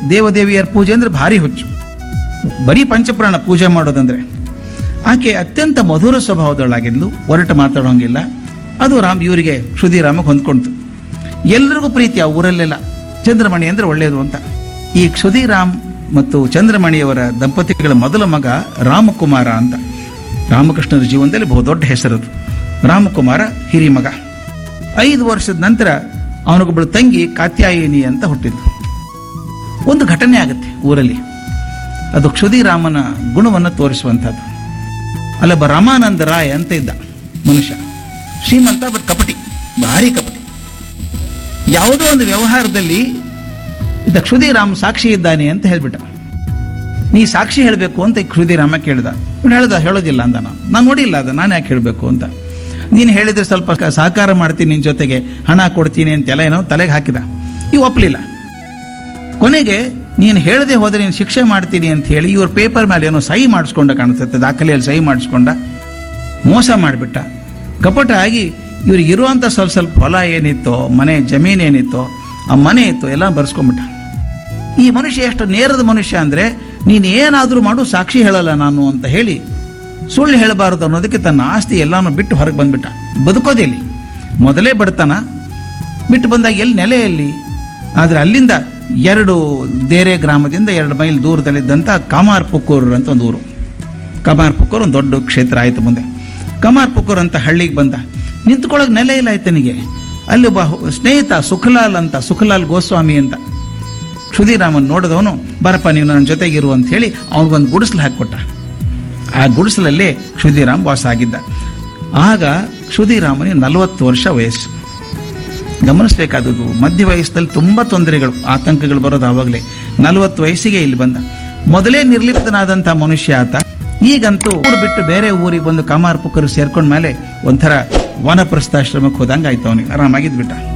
ದೇವದೇವಿಯರ ಪೂಜೆ ಅಂದ್ರೆ ಭಾರಿ ಹುಚ್ಚು ಬರೀ ಪಂಚಪ್ರಾಣ ಪೂಜೆ ಮಾಡೋದಂದ್ರೆ ಆಕೆ ಅತ್ಯಂತ ಮಧುರ ಸ್ವಭಾವದೊಳಗಿದ್ಲು ಹೊರಟು ಮಾತಾಡೋಂಗಿಲ್ಲ ಅದು ರಾಮ್ ಇವರಿಗೆ ಕ್ಷುದಿರಾಮಕ್ಕೆ ಹೊಂದ್ಕೊಂತು ಎಲ್ರಿಗೂ ಪ್ರೀತಿ ಆ ಊರಲ್ಲೆಲ್ಲ ಚಂದ್ರಮಣಿ ಅಂದ್ರೆ ಒಳ್ಳೆಯದು ಅಂತ ಈ ಕ್ಷುದಿರಾಮ್ ಮತ್ತು ಚಂದ್ರಮಣಿಯವರ ದಂಪತಿಗಳ ಮೊದಲ ಮಗ ರಾಮಕುಮಾರ ಅಂತ ರಾಮಕೃಷ್ಣರ ಜೀವನದಲ್ಲಿ ಬಹುದೊಡ್ಡ ಹೆಸರದು ರಾಮಕುಮಾರ ಹಿರಿ ಮಗ ಐದು ವರ್ಷದ ನಂತರ ಅವನಿಗೊಬ್ಬಳು ತಂಗಿ ಕಾತ್ಯಾಯಿನಿ ಅಂತ ಹುಟ್ಟಿದ್ದು ಒಂದು ಘಟನೆ ಆಗುತ್ತೆ ಊರಲ್ಲಿ ಅದು ಕ್ಷುದಿರಾಮನ ಗುಣವನ್ನು ತೋರಿಸುವಂಥದ್ದು ಅಲ್ಲೊಬ್ಬ ರಾಮಾನಂದ ರಾಯ್ ಅಂತ ಇದ್ದ ಮನುಷ್ಯ ಶ್ರೀಮಂತ ಬಟ್ ಕಪಟಿ ಭಾರಿ ಕಪಟಿ ಯಾವುದೋ ಒಂದು ವ್ಯವಹಾರದಲ್ಲಿ ಇದ್ದ ಕ್ಷುದಿರಾಮ್ ಸಾಕ್ಷಿ ಇದ್ದಾನೆ ಅಂತ ಹೇಳ್ಬಿಟ್ಟ ನೀ ಸಾಕ್ಷಿ ಹೇಳಬೇಕು ಅಂತ ಕ್ಷುದಿರಾಮ ಕೇಳಿದ ಇವ್ನು ಹೇಳ್ದ ಹೇಳೋದಿಲ್ಲ ಅಂದ ನಾನು ನಾನು ನೋಡಿಲ್ಲ ಅದ ನಾನು ಯಾಕೆ ಹೇಳಬೇಕು ಅಂತ ನೀನು ಹೇಳಿದ್ರೆ ಸ್ವಲ್ಪ ಕ- ಸಹಕಾರ ಮಾಡ್ತೀನಿ ನಿನ್ ಜೊತೆಗೆ ಹಣ ಕೊಡ್ತೀನಿ ಅಂತೆಲ್ಲ ಏನೋ ತಲೆಗೆ ಹಾಕಿದ ಇವು ಒಪ್ಪಲಿಲ್ಲ ಕೊನೆಗೆ ನೀನು ಹೇಳದೆ ಹೋದ್ರೆ ನೀನು ಶಿಕ್ಷೆ ಮಾಡ್ತೀನಿ ಅಂತ ಹೇಳಿ ಇವ್ರ ಪೇಪರ್ ಮೇಲೆ ಏನೋ ಸಹಿ ಮಾಡಿಸ್ಕೊಂಡ ಕಾಣಿಸುತ್ತೆ ದಾಖಲೆಯಲ್ಲಿ ಸಹಿ ಮಾಡಿಸ್ಕೊಂಡ ಮೋಸ ಮಾಡಿಬಿಟ್ಟ ಕಪಟ ಆಗಿ ಇವ್ರಿಗೆ ಇರುವಂತ ಸ್ವಲ್ಪ ಸ್ವಲ್ಪ ಹೊಲ ಏನಿತ್ತೋ ಮನೆ ಜಮೀನ್ ಏನಿತ್ತೋ ಆ ಮನೆ ಇತ್ತು ಎಲ್ಲ ಬರ್ಸ್ಕೊಂಡ್ಬಿಟ್ಟ ಈ ಮನುಷ್ಯ ಎಷ್ಟು ನೇರದ ಮನುಷ್ಯ ಅಂದ್ರೆ ನೀನು ಏನಾದರೂ ಮಾಡು ಸಾಕ್ಷಿ ಹೇಳಲ್ಲ ನಾನು ಅಂತ ಹೇಳಿ ಸುಳ್ಳು ಹೇಳಬಾರದು ಅನ್ನೋದಕ್ಕೆ ತನ್ನ ಆಸ್ತಿ ಎಲ್ಲಾನು ಬಿಟ್ಟು ಹೊರಗೆ ಬಂದ್ಬಿಟ್ಟ ಬದುಕೋದಿಲ್ಲಿ ಮೊದಲೇ ಬಡತನ ಬಿಟ್ಟು ಬಂದಾಗ ಎಲ್ಲಿ ನೆಲೆಯಲ್ಲಿ ಆದ್ರೆ ಅಲ್ಲಿಂದ ಎರಡು ದೇರೆ ಗ್ರಾಮದಿಂದ ಎರಡು ಮೈಲ್ ದೂರದಲ್ಲಿದ್ದಂಥ ಕಾಮಾರ್ ಪುಕ್ಕೂರು ಅಂತ ಒಂದು ಊರು ಕಮಾರ್ ಪುಕ್ಕೂರು ಒಂದು ದೊಡ್ಡ ಕ್ಷೇತ್ರ ಆಯ್ತು ಮುಂದೆ ಕಮಾರ್ ಪುಕ್ಕೂರು ಅಂತ ಹಳ್ಳಿಗೆ ಬಂದ ನಿಂತ್ಕೊಳ್ಳೋಕೆ ನೆಲೆ ಇಲ್ಲ ಆಯ್ತನಿಗೆ ಅಲ್ಲಿ ಒಬ್ಬ ಹು- ಸ್ನೇಹಿತ ಸುಖಲಾಲ್ ಅಂತ ಸುಖಲಾಲ್ ಗೋಸ್ವಾಮಿ ಅಂತ ಕ್ಷುದಿರಾಮನ್ ನೋಡಿದವನು ಬರಪ್ಪ ನೀವು ನನ್ನ ಜೊತೆಗಿರು ಅಂತ ಹೇಳಿ ಅವನಿಗೊಂದು ಗುಡಿಸಲು ಹಾಕಿಕೊಟ್ಟ ಆ ಗುಡಿಸಲಲ್ಲೇ ಕ್ಷುದಿರಾಮ್ ವಾಸ ಆಗಿದ್ದ ಆಗ ಕ್ಷುದಿರಾಮನಿಗೆ ನಲವತ್ತು ವರ್ಷ ವಯಸ್ಸು ಗಮನಿಸಬೇಕಾದದ್ದು ಮಧ್ಯ ವಯಸ್ಸಲ್ಲಿ ತುಂಬಾ ತೊಂದರೆಗಳು ಆತಂಕಗಳು ಬರೋದು ಆವಾಗಲೇ ನಲವತ್ತು ವಯಸ್ಸಿಗೆ ಇಲ್ಲಿ ಬಂದ ಮೊದಲೇ ನಿರ್ಲಿಪ್ತನಾದಂಥ ಮನುಷ್ಯ ಆತ ಈಗಂತೂ ಊರು ಬಿಟ್ಟು ಬೇರೆ ಊರಿಗೆ ಬಂದು ಕಮಾರ್ ಪುಕ್ಕರು ಸೇರ್ಕೊಂಡ ಮೇಲೆ ಒಂಥರ ವನಪ್ರಸ್ಥಾಶ್ರಮಕ್ಕೆ ಹೋದಂಗೆ ಆಯ್ತು ಅವನಿಗೆ ಆರಾಮಾಗಿದ್ಬಿಟ್ಟ